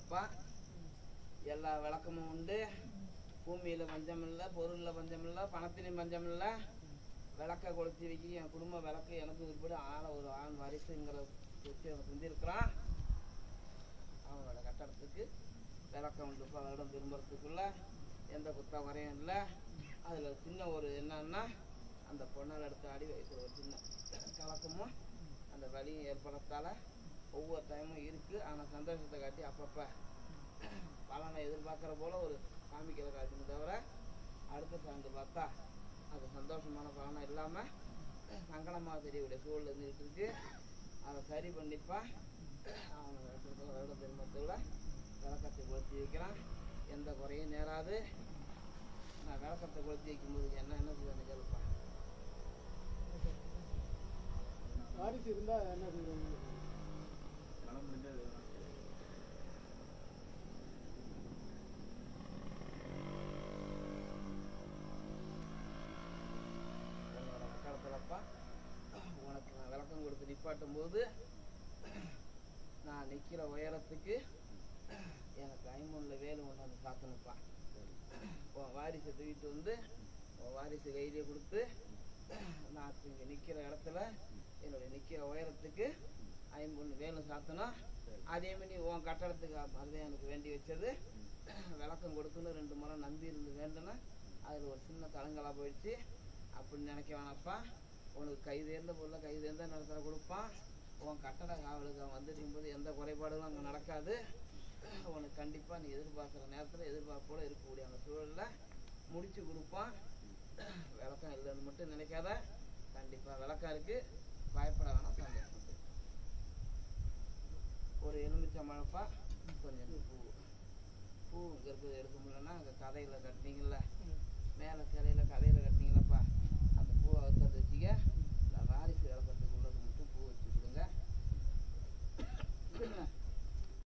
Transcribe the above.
விளக்கத்தலப்பா எல்லா விளக்கமும் உண்டு பூமியில் பஞ்சம் இல்லை பொருளில் பஞ்சம் இல்லை பணத்திலையும் பஞ்சம் இல்லை விளக்க கொளுத்தி வைக்க என் குடும்ப விளக்கு எனக்கு உட்பட ஆள ஒரு ஆண் வாரிசுங்கிற வச்சு அவன் செஞ்சிருக்கிறான் அவனோட கட்டடத்துக்கு விளக்கம் உண்டு பல இடம் திரும்புறதுக்குள்ள எந்த குத்த வரையும் இல்லை அதில் சின்ன ஒரு என்னன்னா அந்த பொண்ணால் எடுத்து அடி வைக்கிற ஒரு சின்ன கலக்கமும் அந்த வலியும் ஏற்படுறதால ஒவ்வொரு டைமும் இருக்குது ஆனால் சந்தோஷத்தை காட்டி அப்பப்போ பலனை எதிர்பார்க்குற போல ஒரு காமிக்கிற காட்சியும் தவிர அடுத்த சார்ந்து பார்த்தா அது சந்தோஷமான பலனை இல்லாமல் சங்கடமாக தெரியக்கூடிய சூழல் இருந்துகிட்டு இருக்கு அதை சரி பண்ணிப்பா அவனை வருட திருமணத்தில் விளக்கத்தை கொளுத்தி வைக்கிறான் எந்த குறையும் நேராது நான் விளக்கத்தை கொளுத்தி வைக்கும்போது என்ன என்ன செய்யணும் கேளுப்பா வாரிசு இருந்தா என்ன செய்வாங்க மனம் முடிஞ்சது என்னோட மக்களத்துலப்பா உனக்கு நான் விளக்கம் கொடுத்து நிப்பாட்டும் போது நான் நிற்கிற உயரத்துக்கு எனக்கு ஐம்பொன்னில் வேலு ஒன்று வந்து சாத்தணுப்பா உன் வாரிசை தூக்கிட்டு வந்து உன் வாரிசு கையிலே கொடுத்து நான் இங்கே நிற்கிற இடத்துல என்னுடைய நிற்கிற உயரத்துக்கு ஐம்பொன்று வேலும் சாத்தணும் அதே மாதிரி உன் கட்டடத்துக்கு அதுதான் எனக்கு வேண்டி வச்சது விளக்கம் கொடுக்கணும் ரெண்டு முறை நம்பி இருந்து வேண்டுனா அதில் ஒரு சின்ன தளங்கலாக போயிடுச்சு அப்படின்னு நினைக்க வேணாப்பா உனக்கு கை தேர்ந்த பொருளை கை தேர்ந்த நேரத்தில் கொடுப்பான் உன் கட்டட காவலுக்கு அவன் வந்துட்டு போது எந்த குறைபாடும் அங்கே நடக்காது உனக்கு கண்டிப்பாக நீ எதிர்பார்க்குற நேரத்தில் எதிர்பார்ப்போடு இருக்கக்கூடிய அந்த சூழலில் முடிச்சு கொடுப்பான் விளக்கம் இல்லைன்னு மட்டும் நினைக்காத கண்டிப்பாக விளக்கம் இருக்குது பயப்பட வேணாம் சந்தோஷம் ஒரு எலுமிச்சம்பழப்பா கொஞ்சம் பூ பூ இங்கே இருக்கிறது எடுக்க முடியலன்னா அங்கே கதையில் கட்டினீங்கல்ல மேலே கிளையில